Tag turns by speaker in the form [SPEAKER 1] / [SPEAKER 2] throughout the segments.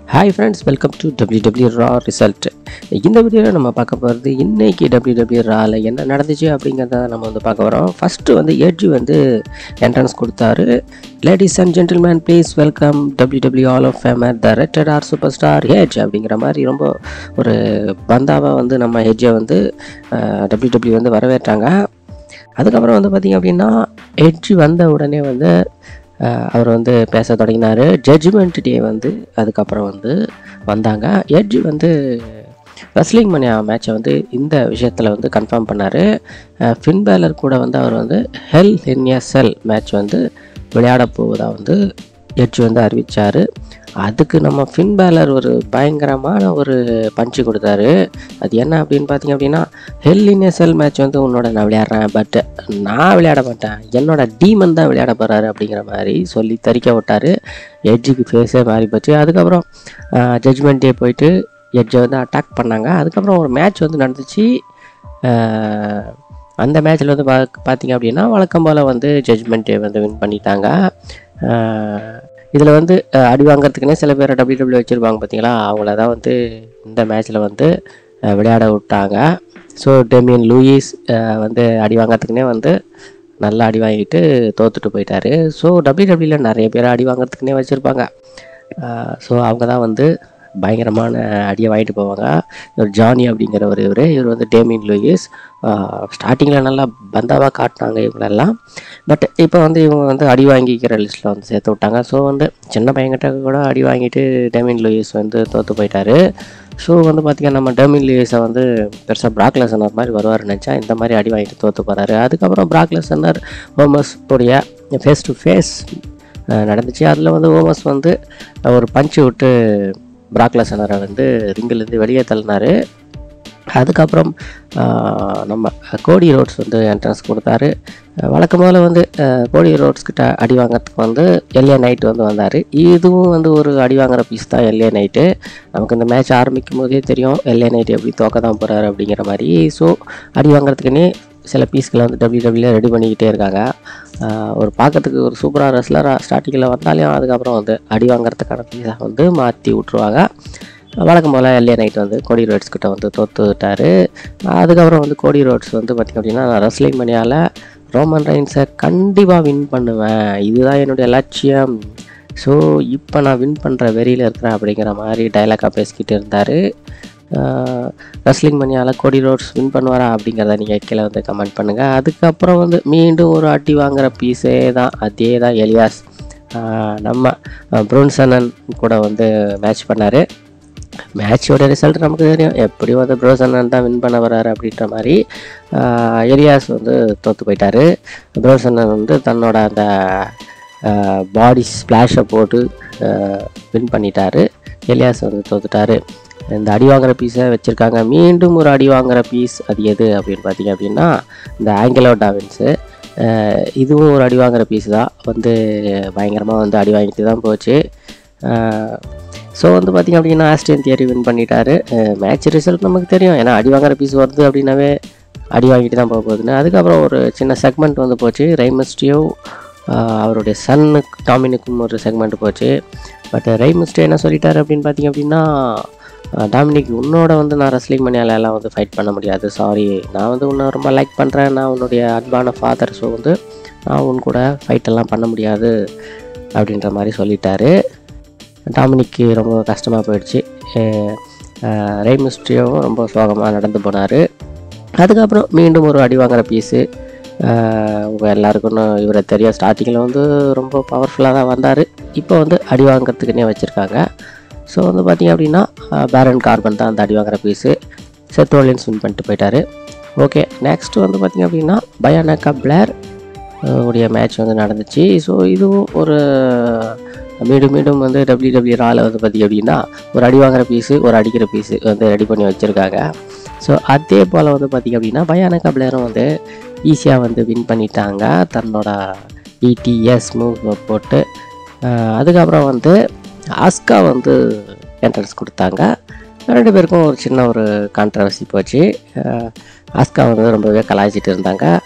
[SPEAKER 1] Hi friends welcome to W W Raw result இந்த வீடியோவில் நம்ம பார்க்க போகிறது இன்னைக்கு டபிள்யூ டபிள்யூ ராவில் என்ன நடந்துச்சு அப்படிங்கிறத நம்ம வந்து பார்க்க வரோம் ஃபஸ்ட்டு வந்து ஏஜி வந்து என்ட்ரன்ஸ் கொடுத்தாரு ladies and gentlemen please welcome W W hall of famer the rated R super star Edge அப்படிங்கிற மாதிரி ரொம்ப ஒரு பந்தாவாக வந்து நம்ம ஹெஜ்ஜை வந்து டபிள்யூ டபிள்யூ வந்து வரவேற்றாங்க அதுக்கப்புறம் வந்து பார்த்திங்க அப்படின்னா எட்ஜ் வந்த உடனே வந்து அஹ், அவர் வந்து பேச தொடங்கினார் ஜட்ஜ்மெண்ட் டே வந்து அதுக்கப்புறம் வந்து வந்தாங்க எட்ஜ் வந்து ரெஸ்லிங் மணியா மேட்சை வந்து இந்த விஷயத்தில் வந்து கன்ஃபார்ம் பண்ணார் ஃபின் பேலர் கூட வந்து அவர் வந்து ஹெல் இன் எ செல் மேட்ச் வந்து விளையாட போவதா வந்து எட்ஜ் வந்து அறிவித்தார் அதுக்கு நம்ம ஃபின் பேலர் ஒரு பயங்கரமான ஒரு பஞ்சு கொடுத்தாரு அது என்ன அப்படின்னு பார்த்தீங்க அப்படின்னா ஹெல் இன் செல் மேட்ச் வந்து உன்னோட நான் விளையாடுறேன் பட் நான் விளையாட மாட்டேன் என்னோட டீமன் தான் விளையாட போகிறாரு அப்படிங்கிற மாதிரி சொல்லி தறிக்க விட்டாரு எட்ஜுக்கு ஃபேஸே மாறி போச்சு அதுக்கப்புறம் ஜட்ஜ்மெண்ட் டே போயிட்டு எட்ஜை வந்து அட்டாக் பண்ணாங்க அதுக்கப்புறம் ஒரு மேட்ச் வந்து நடந்துச்சு அஹ், அந்த மேட்ச்சில் வந்து பா பார்த்தீங்க அப்படின்னா வழக்கம் போல் வந்து ஜட்ஜ்மெண்ட் டே வந்து வின் பண்ணிட்டாங்க இதில் வந்து அஹ், அடி வாங்குறதுக்குன்னே சில பேர் டபிள்யூ டபிள்யூ வச்சுருப்பாங்க பார்த்தீங்களா அவங்கள தான் வந்து இந்த மேட்ச்சில் வந்து அஹ், விளையாட விட்டாங்க ஸோ டேமியன் லூயிஸ் அஹ், வந்து அடி வாங்குறதுக்குனே வந்து நல்லா அடி வாங்கிட்டு தோத்துட்டு போயிட்டாரு ஸோ டபிள்யூ டபிள்யூவில் நிறைய பேர் அடி வாங்குறதுக்குனே வச்சுருப்பாங்க ஸோ அவங்க தான் வந்து பயங்கரமான அடியை வாங்கிட்டு போவாங்க இவர் ஜானி அப்படிங்கிறவர் இவர் இவர் வந்து டேமின் லூயிஸ் ஸ்டார்டிங்கில் நல்லா பந்தாவாக காட்டினாங்க இவங்களெல்லாம் பட் இப்போ வந்து இவங்க வந்து அடி வாங்கிக்கிற லிஸ்ட்டில் வந்து சேர்த்து விட்டாங்க ஸோ வந்து சின்ன பையன்கிட்ட கூட அடி வாங்கிட்டு டேமின் லூயிஸ் வந்து தோற்று போயிட்டாரு ஸோ வந்து பார்த்திங்கன்னா நம்ம டேமின் லூயிஸை வந்து பெருசாக பிராக் லெசனர் மாதிரி வருவார் நினச்சா இந்த மாதிரி அடி வாங்கிட்டு தோற்று போகிறாரு அதுக்கப்புறம் பிராக் லெசனர் ஹோமஸ் உடைய ஃபேஸ் டு ஃபேஸ் நடந்துச்சு அதில் வந்து ஓமஸ் வந்து ஒரு பஞ்சு விட்டு பிராக் லெசனரை வந்து ரிங்கிலேருந்து வெளியே தள்ளினாரு அதுக்கப்புறம் ஆஹ், நம்ம கோடி ரோட்ஸ் வந்து என்ட்ரன்ஸ் கொடுத்தாரு அஹ், வழக்கம் போல் வந்து அஹ், கோடி ரோட்ஸ் கிட்ட அடி வாங்குறதுக்கு வந்து எல்ஏ நைட் வந்து வந்தார் இதுவும் வந்து ஒரு அடி வாங்குற பீஸ் தான் எல்ஏ நைட்டு நமக்கு இந்த மேட்ச் ஆரம்பிக்கும் போதே தெரியும் எல்ஏ நைட் எப்படி தோக்க தான் போகிறாரு அப்படிங்கிற மாதிரி ஸோ அடி வாங்குறதுக்குன்னே சில பீஸ்களை வந்து டபிள்யூ டபிள்யூ ரெடி பண்ணிக்கிட்டே இருக்காங்க ஆஹ், ஒரு பார்க்கறதுக்கு ஒரு சூப்பராக ரெஸ்லராக ஸ்டார்டிங்கில் வந்தாலையும் அதுக்கப்புறம் வந்து அடி வாங்குறதுக்கான பீஸை வந்து மாற்றி விட்ருவாங்க வழக்கம் போல் எல்ஏ நைட் வந்து கோடி ரோட்ஸ் கிட்ட வந்து தோத்துட்டாரு அதுக்கப்புறம் வந்து கோடி ரோட்ஸ் வந்து பார்த்திங்க அப்படின்னா நான் ரெஸ்லிங் மணியால் ரோமன் ரைன்ஸை கண்டிப்பாக வின் பண்ணுவேன் இதுதான் என்னுடைய லட்சியம் ஸோ இப்போ நான் வின் பண்ணுற வெறியில் இருக்கிறேன் அப்படிங்கிற மாதிரி டைலாக்காக பேசிக்கிட்டு இருந்தார் ரெஸ்லிங் மணியால் கோடி ரோட்ஸ் வின் பண்ணுவாரா அப்படிங்கிறத நீங்கள் கீழே வந்து கமெண்ட் பண்ணுங்கள் அதுக்கப்புறம் வந்து மீண்டும் ஒரு அடி வாங்குற பீஸே தான் அதே தான் எலியாஸ் ஆஹ் நம்ம ப்ரூன்சனன் கூட வந்து மேட்ச் பண்ணார் மேட்சோட ரிசல்ட் நமக்கு தெரியும் எப்படி வந்து ப்ரோசனன் தான் வின் பண்ண வராரு அப்படின்ற மாதிரி ஆஹ் எலியாஸ் வந்து தோற்று போயிட்டாரு ப்ரோசனன் வந்து தன்னோட அந்த பாடி ஸ்ப்ளாஷை போட்டு வின் பண்ணிட்டாரு எலியாஸ் வந்து தோத்துட்டாரு இந்த அடி வாங்குற பீஸை வச்சுருக்காங்க மீண்டும் ஒரு அடி வாங்குற பீஸ் அது எது அப்படின்னு பார்த்தீங்க அப்படின்னா இந்த ஆங்கிலோ டாவின்ஸு இதுவும் ஒரு அடி வாங்குற பீஸ் தான் வந்து பயங்கரமாக வந்து அடி வாங்கிட்டு தான் போச்சு ஸோ வந்து பார்த்திங்க அப்படின்னா ஆஸ்டியன் தியரி வின் பண்ணிட்டாரு மேட்ச் ரிசல்ட் நமக்கு தெரியும் ஏன்னா அடி வாங்குற பீஸ் வருது அப்படின்னாவே அடி வாங்கிட்டு தான் போக போகுதுன்னு அதுக்கப்புறம் ஒரு சின்ன செக்மெண்ட் வந்து போச்சு ரைமஸ்டியோ அவருடைய சன்னுக்கு டாமினுக்கும் ஒரு செக்மெண்ட் போச்சு பட் ரைமஸ்டியோ என்ன சொல்லிட்டாரு அப்படின்னு பார்த்தீங்க அப்படின்னா அஹ், டாமினிக் உன்னோட வந்து நான் ரெஸ்லிங் மணியால எல்லாம் வந்து ஃபைட் பண்ண முடியாது சாரி நான் வந்து உன்னை ரொம்ப லைக் பண்ணுறேன் நான் உன்னுடைய அன்பான ஃபாதர் ஸோ வந்து நான் உன் கூட ஃபைட் எல்லாம் பண்ண முடியாது அப்படின்ற மாதிரி சொல்லிட்டாரு டாமினிக்கு ரொம்ப கஷ்டமாக போயிடுச்சு ரெய்மிஸ்ட்ரியும் ரொம்ப சோகமாக நடந்து போனார் அதுக்கப்புறம் மீண்டும் ஒரு அடி வாங்குற பீஸு உங்கள் எல்லாருக்கும் இவரை தெரியும் ஸ்டார்டிங்கில் வந்து ரொம்ப பவர்ஃபுல்லாக தான் வந்தார் இப்போ வந்து அடி வாங்குறதுக்குன்னே வச்சுருக்காங்க ஸோ வந்து பார்த்திங்க அப்படின்னா பேரன் கார்பன் தான் அந்த அடி வாங்குற பீஸு செத்ரோலின்ஸ் வின் பண்ணிட்டு போயிட்டாரு ஓகே நெக்ஸ்ட் வந்து பார்த்திங்க அப்படின்னா பயானக்கா பிளேர் அஹ் உடைய மேட்ச் வந்து நடந்துச்சு ஸோ இதுவும் ஒரு மீண்டும் மீண்டும் வந்து டபிள்யூ டபிள்யூ ரால வந்து பார்த்திங்க அப்படின்னா ஒரு அடி வாங்குற பீஸு ஒரு அடிக்கிற பீஸு வந்து ரெடி பண்ணி வச்சுருக்காங்க ஸோ அதே போல் வந்து பார்த்திங்க அப்படின்னா பயானக்கா பிளேரும் வந்து ஈஸியாக வந்து வின் பண்ணிட்டாங்க தன்னோட இடிஎஸ் மூவ் போட்டு அஹ் அதுக்கப்புறம் வந்து ஆஸ்கா வந்து என்ட்ரன்ஸ் கொடுத்தாங்க ரெண்டு பேருக்கும் ஒரு சின்ன ஒரு கான்ட்ரவர்சி போச்சு அஹ் ஆஸ்கா வந்து ரொம்பவே கலாய்ச்சிட்டு இருந்தாங்க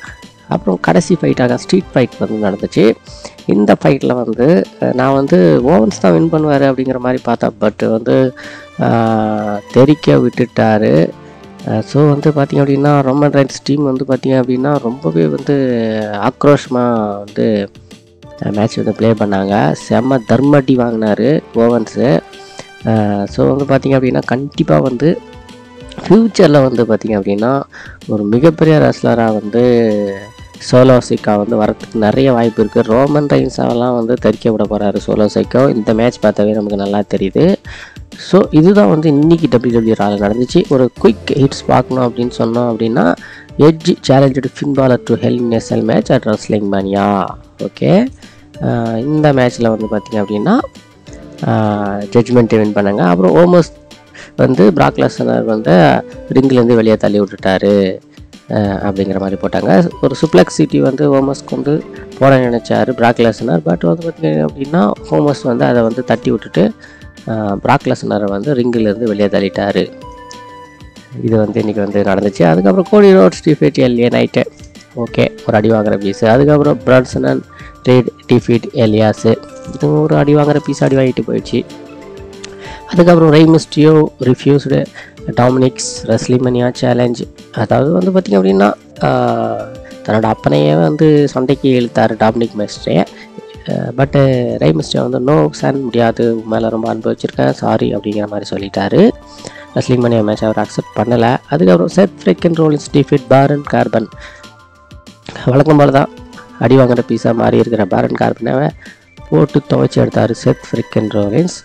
[SPEAKER 1] அப்புறம் கடைசி ஃபைட்டாக ஸ்ட்ரீட் ஃபைட் வந்து நடந்துச்சு இந்த ஃபைட்டில் வந்து அஹ், நான் வந்து ஓவன்ஸ் தான் வின் பண்ணுவார் அப்படிங்கிற மாதிரி பார்த்தேன் பட் வந்து அஹ், தெறிக்க விட்டுட்டாரு ஸோ வந்து பார்த்திங்க அப்படின்னா ரோமன் ரைன்ஸ் டீம் வந்து பார்த்திங்க அப்படின்னா ரொம்பவே வந்து ஆக்ரோஷமாக வந்து மேட்ச் வந்து ப்ளே பண்ணாங்க செம்ம தர்மடி வாங்கினார் ஓவன்ஸு ஸோ வந்து பார்த்திங்க அப்படின்னா கண்டிப்பாக வந்து ஃப்யூச்சரில் வந்து பார்த்திங்க அப்படின்னா ஒரு மிகப்பெரிய ரெஸ்லராக வந்து சோலோ சைக்கா வந்து வரத்துக்கு நிறைய வாய்ப்பு இருக்குது ரோமன் ரைன்ஸாவெல்லாம் வந்து தரிக்க விட போகிறாரு சோலோ சைக்கோ இந்த மேட்ச் பார்த்தாவே நமக்கு நல்லா தெரியுது ஸோ இதுதான் வந்து இன்றைக்கி டபிள்யூடபிள்யூ ரால நடந்துச்சு ஒரு குயிக் ஹிட்ஸ் பார்க்கணும் அப்படின்னு சொன்னோம் அப்படின்னா Edge challenge Finn Balor to hell in a cell match at wrestling mania okay இந்த மேட்ச்சில் வந்து பார்த்திங்க அப்படின்னா ஜட்ஜ்மெண்ட்டை வின் பண்ணாங்க அப்புறம் ஓமோஸ் வந்து பிராக் லெசனர் வந்து ரிங்லேருந்து வெளியே தள்ளி விட்டுட்டாரு அஹ் அப்படிங்கிற மாதிரி போட்டாங்க ஒரு சுப்ளெக்ஸ் சிட்டி வந்து ஹோமஸ்க்கு வந்து போட நினைச்சாரு பிராக் லெசனர் பட் வந்து பார்த்திங்க அப்படின்னா ஹோமஸ் வந்து அதை வந்து தட்டி விட்டுட்டு அஹ் பிராக் லெசனரை வந்து ரிங்கிலேருந்து வெளியே தள்ளிட்டாரு இது வந்து இன்றைக்கி வந்து நடந்துச்சு அதுக்கப்புறம் Cody Rhodes defeat LA Knight okay ஒரு அடி வாங்குற பீஸு அதுக்கப்புறம் Bronson and trade defeat Elias இது ஒரு அடி வாங்குற பீஸ் அடி வாங்கிட்டு போயிடுச்சு அதுக்கப்புறம் ரெய்மிஸ்டியோ ரிஃப்யூஸ்டு டாமினிக்ஸ் ரெஸ்லிமனியா சேலஞ்ச் அதாவது வந்து பார்த்திங்க அப்படின்னா ஆஹ், தன்னோட அப்பனையே வந்து சண்டைக்கு இழுத்தார் டாமினிக் மெஸ்டே பட்டு ரெய்மிஸ்டியோ வந்து நோ சான் முடியாது உன் மேலே ரொம்ப அன்பு வச்சுருக்கேன் சாரி அப்படிங்கிற மாதிரி சொல்லிட்டாரு ரெஸ்லிங் மணியா மேட்ச் அவர் அக்செப்ட் பண்ணலை அதுக்கப்புறம் Seth freakin Rollins defeat Baron Corbin வழக்கம் போல தான் அடி வாங்குற பீஸாக மாறி இருக்கிற பாரன் கார்பனை போட்டு துவைச்சி எடுத்தார் செத் ஃப்ரிக்கன் ரோலின்ஸ்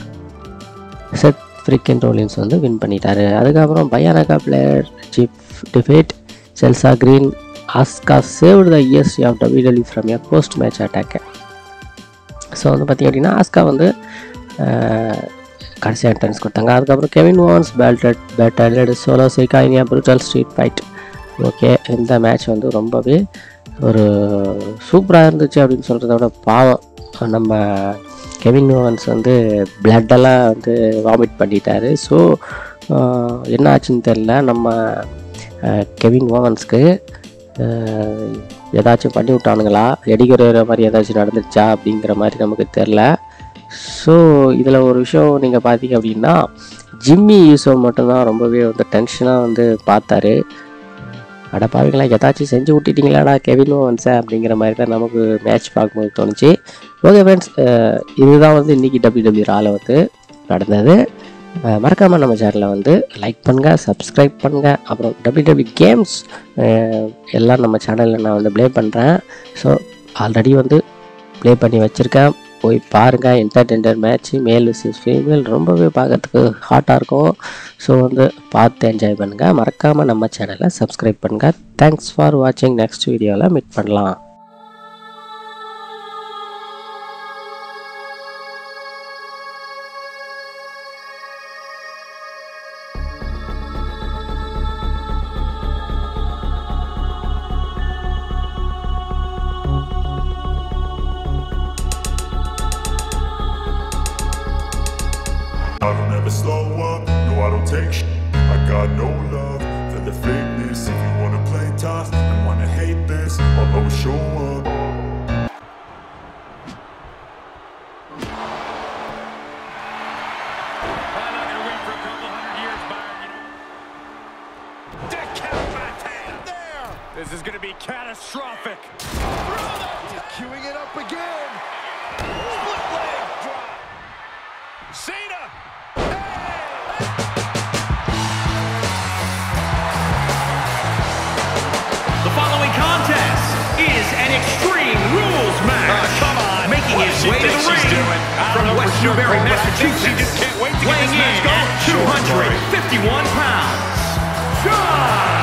[SPEAKER 1] செத் ஃப்ரிக்கன் ரோலின்ஸ் வந்து வின் பண்ணிட்டாரு அதுக்கப்புறம் Bianca Belair chief defeat Chelsea Green Asuka saved the EST of WW from a post match attack so வந்து பார்த்திங்க அப்படின்னா ஆஸ்கா வந்து அஹ், கடைசி என்ட்ரன்ஸ் கொடுத்தாங்க அதுக்கப்புறம் Kevin Owens battled batted Solo Sikoa in a brutal street fight okay இந்த match வந்து ரொம்பவே ஒரு சூப்பராக இருந்துச்சு அப்படின்னு சொல்கிறத விட பாவம் நம்ம கெவின் ஓவன்ஸ் வந்து பிளட்டெல்லாம் வந்து வாமிட் பண்ணிட்டாரு ஸோ என்ன ஆச்சுன்னு தெரில நம்ம அஹ், கெவின் ஓவன்ஸ்க்கு அஹ், ஏதாச்சும் பண்ணி விட்டானுங்களா எடிக்கிற மாதிரி ஏதாச்சும் நடந்துச்சா அப்படிங்கிற மாதிரி நமக்கு தெரில ஸோ இதில் ஒரு விஷயம் நீங்கள் பார்த்தீங்க அப்படின்னா ஜிம்மி யூசோ மட்டும்தான் ரொம்பவே வந்து டென்ஷனாக வந்து பார்த்தாரு அட பாவிங்களா ஏதாச்சும் செஞ்சு விட்டுட்டீங்களாடா கெவின் ஓவன்ஸை அப்படிங்கிற மாதிரி தான் நமக்கு மேட்ச் பார்க்கும்போது தோணுச்சு ஓகே ஃப்ரெண்ட்ஸ் இதுதான் வந்து இன்றைக்கி டபிள்யூ டபிள்யூ ரால வந்து நடந்தது மறக்காமல் நம்ம சேனலை வந்து லைக் பண்ணுங்கள் சப்ஸ்கிரைப் பண்ணுங்கள் அப்புறம் டபிள்யூ டபிள்யூ கேம்ஸ் எல்லாம் நம்ம சேனலில் நான் வந்து ப்ளே பண்ணுறேன் ஸோ ஆல்ரெடி வந்து ப்ளே பண்ணி வச்சுருக்கேன் போய் பாருங்கள் entertainer match male versus female ரொம்பவே பார்க்கறதுக்கு ஹாட்டாக இருக்கும் ஸோ வந்து பார்த்து என்ஜாய் பண்ணுங்கள் மறக்காமல் நம்ம சேனலை சப்ஸ்கிரைப் பண்ணுங்கள் தேங்க்ஸ் ஃபார் வாட்சிங் நெக்ஸ்ட் வீடியோவில் மீட் பண்ணலாம்
[SPEAKER 2] I don't ever slow up, no I don't take sh- I got no love for the fakeness If you wanna play tough and wanna hate this I'll always show up
[SPEAKER 3] I'm not gonna wait for a couple hundred years, Byron. You know. Decapitate! There! This is gonna be catastrophic.
[SPEAKER 4] He's queuing it up again.
[SPEAKER 3] Split leg drop. Cena!
[SPEAKER 5] The following contest is an Extreme Rules match.
[SPEAKER 3] come on.
[SPEAKER 5] Making
[SPEAKER 3] What
[SPEAKER 5] his
[SPEAKER 3] does she
[SPEAKER 5] way to
[SPEAKER 3] think
[SPEAKER 5] the
[SPEAKER 3] she's
[SPEAKER 5] ring
[SPEAKER 3] doing? I don't
[SPEAKER 5] from
[SPEAKER 3] know for
[SPEAKER 5] West
[SPEAKER 3] sure,
[SPEAKER 5] Newbury,
[SPEAKER 3] Cole, but I think she
[SPEAKER 5] Massachusetts.
[SPEAKER 3] just can't wait to get
[SPEAKER 5] weighing
[SPEAKER 3] this match
[SPEAKER 5] in
[SPEAKER 3] going.
[SPEAKER 5] at
[SPEAKER 3] Sure, Corey.
[SPEAKER 5] 251 pounds. John